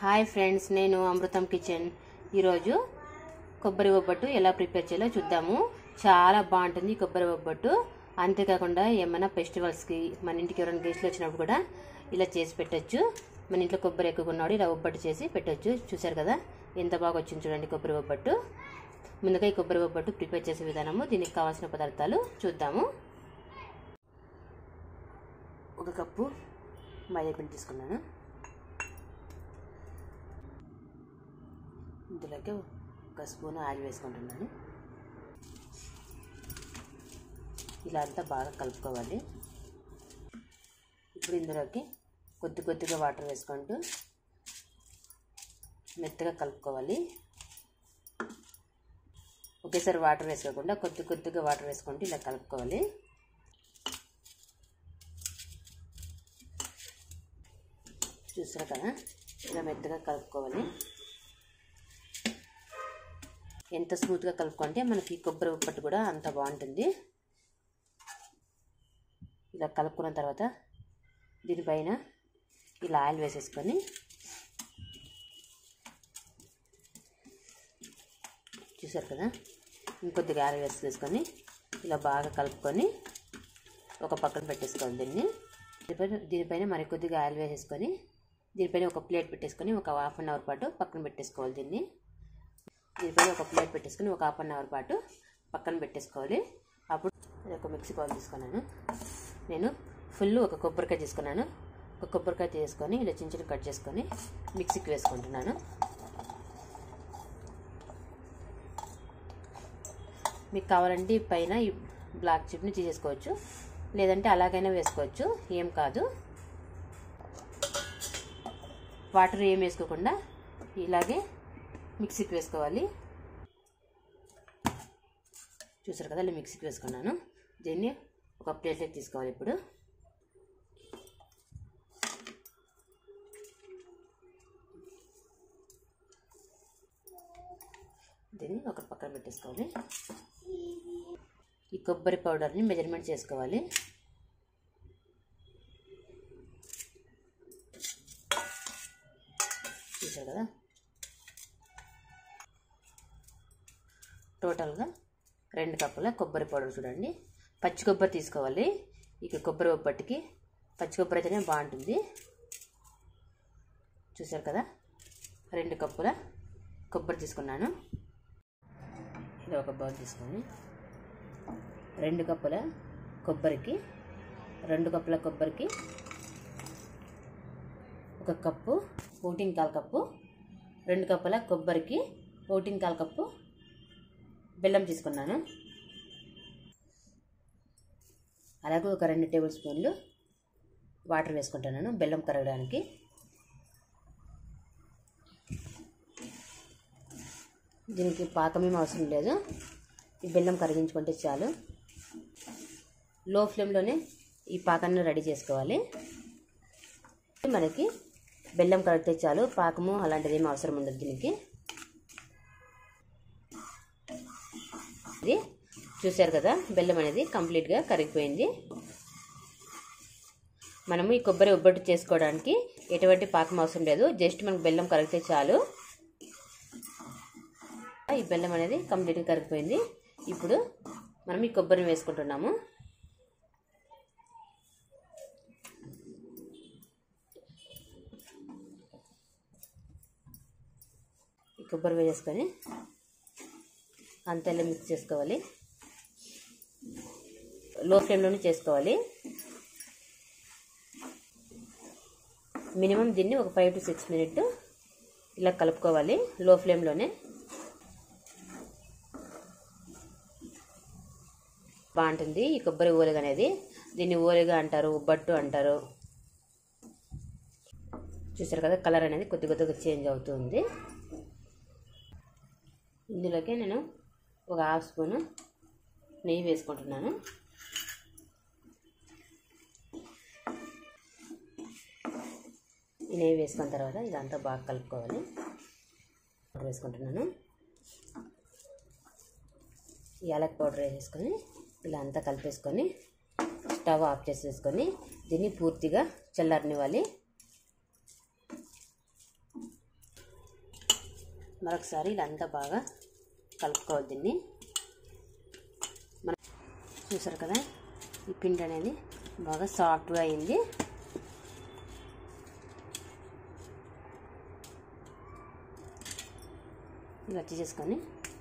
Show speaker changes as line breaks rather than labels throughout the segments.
hi friends నేను అమృతం kitchen ఈరోజు కొబ్బరి బొబ్బట్టు ఎలా ప్రిపేర్ చేయాలో చూద్దాము చాలా బాగుంటుంది ఈ కొబ్బరి బొబ్బట్టు అంతేకాకుండా ఏమైనా ఫెస్టివల్స్కి మన ఇంటికి ఎవరైనా గెస్ట్లు వచ్చినప్పుడు కూడా ఇలా చేసి పెట్టొచ్చు మన ఇంట్లో కొబ్బరి ఎక్కువ ఉన్నాడు ఇలా బొబ్బట్టు చేసి పెట్టొచ్చు చూసారు కదా ఎంత బాగా వచ్చింది చూడండి కొబ్బరి బొబ్బట్టు ముందుగా ఈ కొబ్బరి బొబ్బట్టు ప్రిపేర్ చేసే విధానము దీనికి కావాల్సిన పదార్థాలు చూద్దాము ఒక కప్పు మైదా పిండి తీసుకున్నాను ఇందులోకి ఒక స్పూన్ ఆయిల్ వేసుకుంటున్నాను ఇలా అంతా బాగా కలుపుకోవాలి ఇప్పుడు ఇందులోకి కొద్ది కొద్దిగా వాటర్ వేసుకుంటూ మెత్తగా కలుపుకోవాలి ఒకేసారి వాటర్ వేసుకోకుండా కొద్ది కొద్దిగా వాటర్ వేసుకుంటూ ఇలా కలుపుకోవాలి చూసారు కదా ఇలా మెత్తగా కలుపుకోవాలి ఎంత స్మూత్గా కలుపుకుంటే మనకి కొబ్బరి ఉప్పట్టు కూడా అంత బాగుంటుంది ఇలా కలుపుకున్న తర్వాత దీనిపైన ఇలా ఆయిల్ వేసేసుకొని చూసారు కదా ఇంకొద్దిగా ఆయిల్ వేసేసుకొని ఇలా బాగా కలుపుకొని ఒక పక్కన పెట్టేసుకోవాలి దీన్ని దీనిపైన దీనిపైన మరి కొద్దిగా ఆయిల్ వేసేసుకొని దీనిపైన ఒక ప్లేట్ పెట్టేసుకొని ఒక హాఫ్ అన్ అవర్ పాటు పక్కన పెట్టేసుకోవాలి దీన్ని దీనిపైన ఒక ప్లేట్ పెట్టేసుకొని ఒక హాఫ్ అన్ అవర్ పాటు పక్కన పెట్టేసుకోవాలి అప్పుడు ఒక మిక్సీ బౌల్ తీసుకున్నాను నేను ఫుల్ ఒక కొబ్బరికాయ తీసుకున్నాను ఒక కొబ్బరికాయ తీసుకొని ఇలా చిన్న చిన్న కట్ చేసుకొని మిక్సీకి వేసుకుంటున్నాను మీకు కావాలంటే పైన ఈ బ్లాక్ చిప్ని తీసేసుకోవచ్చు లేదంటే అలాగైనా వేసుకోవచ్చు ఏం కాదు వాటర్ ఏం వేసుకోకుండా ఇలాగే మిక్సీకి వేసుకోవాలి చూసారు కదా ఇలా మిక్సీకి వేసుకున్నాను దీన్ని ఒక ప్లేట్లోకి తీసుకోవాలి ఇప్పుడు దీన్ని ఒక పక్కన పెట్టేసుకోవాలి ఈ కొబ్బరి పౌడర్ని మెజర్మెంట్ చేసుకోవాలి చూసారు కదా టోటల్గా రెండు కప్పుల కొబ్బరి పౌడర్ చూడండి పచ్చి కొబ్బరి తీసుకోవాలి ఇక కొబ్బరి ఒబ్బట్టుకి పచ్చి కొబ్బరి అయితేనే బాగుంటుంది చూసారు కదా రెండు కప్పుల కొబ్బరి తీసుకున్నాను ఇది ఒక బౌల్ తీసుకొని రెండు కప్పుల కొబ్బరికి రెండు కప్పుల కొబ్బరికి ఒక కప్పు ఓటింగ్ కాల్ కప్పు రెండు కప్పుల కొబ్బరికి ఓటింగ్ కాల్ కప్పు బెల్లం తీసుకున్నాను అలాగే ఒక రెండు టేబుల్ స్పూన్లు వాటర్ వేసుకుంటున్నాను బెల్లం కరగడానికి దీనికి పాకమేం అవసరం లేదు ఈ బెల్లం కరిగించుకుంటే చాలు లో ఫ్లేమ్లోనే ఈ పాకాన్ని రెడీ చేసుకోవాలి మనకి బెల్లం కడిగితే చాలు పాకము అలాంటిది ఏమి అవసరం ఉండదు దీనికి ఇది చూశారు కదా బెల్లం అనేది కంప్లీట్గా కరిగిపోయింది మనము ఈ కొబ్బరి ఒబ్బట్టు చేసుకోవడానికి ఎటువంటి పాకం అవసరం లేదు జస్ట్ మనకు బెల్లం కరిగితే చాలు ఈ బెల్లం అనేది కంప్లీట్గా కరిగిపోయింది ఇప్పుడు మనం ఈ కొబ్బరిని వేసుకుంటున్నాము ఈ కొబ్బరి వేసేసుకొని అంతలో మిక్స్ చేసుకోవాలి లో ఫ్లేమ్లోనే చేసుకోవాలి మినిమం దీన్ని ఒక ఫైవ్ టు సిక్స్ మినిట్ ఇలా కలుపుకోవాలి లో ఫ్లేమ్లోనే బాగుంటుంది ఈ కొబ్బరి ఊరగ అనేది దీన్ని ఊరగ అంటారు ఉబ్బట్టు అంటారు చూసారు కదా కలర్ అనేది కొద్ది కొద్దిగా చేంజ్ అవుతుంది ఇందులోకి నేను ఒక హాఫ్ స్పూను నెయ్యి వేసుకుంటున్నాను ఈ నెయ్యి వేసుకున్న తర్వాత ఇదంతా బాగా కలుపుకోవాలి వేసుకుంటున్నాను యాలక్ పౌడర్ వేసేసుకొని ఇలా అంతా కలిపేసుకొని స్టవ్ ఆఫ్ చేసేసుకొని దీన్ని పూర్తిగా చల్లారనివ్వాలి మరొకసారి ఇలా అంతా బాగా కలుపుకోవాలి దీన్ని మనం చూసారు కదా ఈ పిండి అనేది బాగా సాఫ్ట్గా అయింది ఇలా చేసుకొని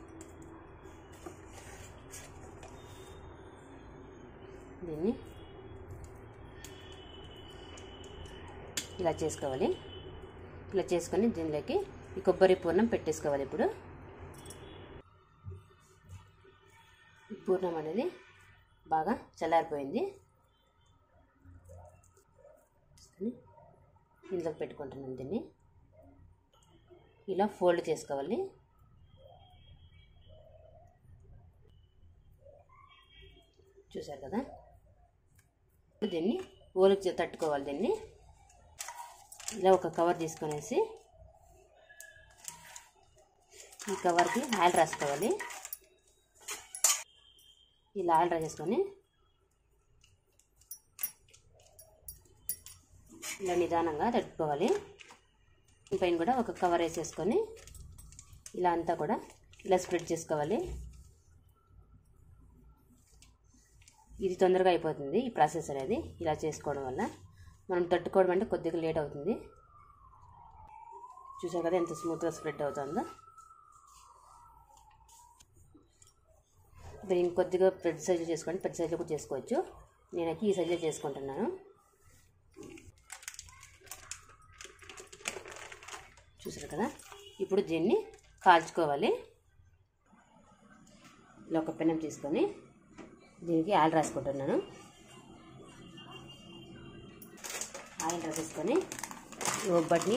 దీన్ని ఇలా చేసుకోవాలి ఇలా చేసుకొని దీనిలోకి ఈ కొబ్బరి పూర్ణం పెట్టేసుకోవాలి ఇప్పుడు ఈ పూర్ణం అనేది బాగా చల్లారిపోయింది ఇందులోకి పెట్టుకుంటున్నాను దీన్ని ఇలా ఫోల్డ్ చేసుకోవాలి చూసారు కదా దీన్ని ఓలికి తట్టుకోవాలి దీన్ని ఇలా ఒక కవర్ తీసుకొనేసి ఈ కవర్కి ఆయిల్ రాసుకోవాలి ఇలా ఆయిల్ రాసేసుకొని ఇలా నిదానంగా తట్టుకోవాలి పైన కూడా ఒక కవర్ వేసేసుకొని ఇలా అంతా కూడా ఇలా స్ప్రెడ్ చేసుకోవాలి ఇది తొందరగా అయిపోతుంది ఈ ప్రాసెస్ అనేది ఇలా చేసుకోవడం వల్ల మనం తట్టుకోవడం అంటే కొద్దిగా లేట్ అవుతుంది చూసారు కదా ఎంత స్మూత్గా స్ప్రెడ్ అవుతుందో ఇప్పుడు ఇంకొద్దిగా పెద్ద సైజులో చేసుకోండి పెద్ద సైజులో కూడా చేసుకోవచ్చు నేనైతే ఈ సైజులో చేసుకుంటున్నాను చూసారు కదా ఇప్పుడు దీన్ని కాల్చుకోవాలి ఇలా ఒక పెనం తీసుకొని దీనికి ఆయిల్ రాసుకుంటున్నాను ఆయిల్ రాసేసుకొని ఈ ఒబ్బటిని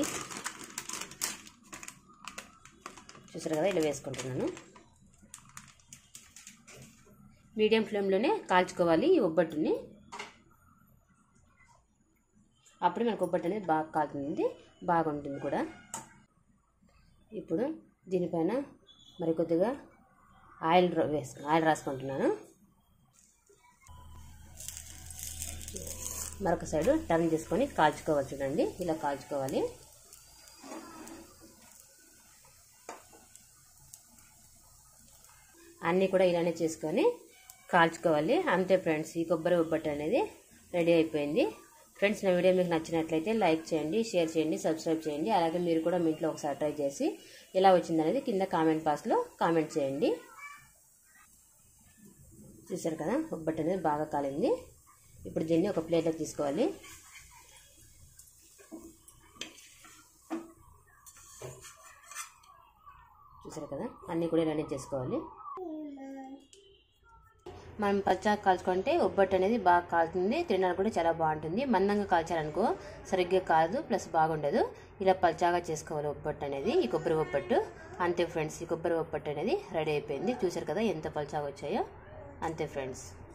చూసారు కదా ఇలా వేసుకుంటున్నాను మీడియం ఫ్లేమ్లోనే కాల్చుకోవాలి ఈ ఒబ్బట్టుని అప్పుడు మనకు ఒబ్బట్టు అనేది బాగా కాలుతుంది బాగుంటుంది కూడా ఇప్పుడు దీనిపైన మరి కొద్దిగా ఆయిల్ వేసు ఆయిల్ రాసుకుంటున్నాను మరొక సైడు టర్న్ చేసుకొని కాల్చుకోవాలి చూడండి ఇలా కాల్చుకోవాలి అన్నీ కూడా ఇలానే చేసుకొని కాల్చుకోవాలి అంతే ఫ్రెండ్స్ ఈ కొబ్బరి ఉబ్బట్టు అనేది రెడీ అయిపోయింది ఫ్రెండ్స్ నా వీడియో మీకు నచ్చినట్లయితే లైక్ చేయండి షేర్ చేయండి సబ్స్క్రైబ్ చేయండి అలాగే మీరు కూడా మీ ఇంట్లో ఒకసారి ట్రై చేసి ఎలా వచ్చిందనేది కింద కామెంట్ బాక్స్లో కామెంట్ చేయండి చూసారు కదా ఉబ్బట్టు అనేది బాగా కాలింది ఇప్పుడు దీన్ని ఒక ప్లేట్లోకి తీసుకోవాలి చూసారు కదా అన్నీ కూడా ఇలానే చేసుకోవాలి మనం పచ్చగా కాల్చుకుంటే ఒబ్బట్టు అనేది బాగా కాలుతుంది తినడానికి కూడా చాలా బాగుంటుంది మందంగా కాల్చాలనుకో సరిగ్గా కాదు ప్లస్ బాగుండదు ఇలా పల్చాగా చేసుకోవాలి ఒబ్బట్టు అనేది ఈ కొబ్బరి ఒబ్బట్టు అంతే ఫ్రెండ్స్ ఈ కొబ్బరి ఒబ్బట్టు అనేది రెడీ అయిపోయింది చూసారు కదా ఎంత పల్చాగా వచ్చాయో అంతే ఫ్రెండ్స్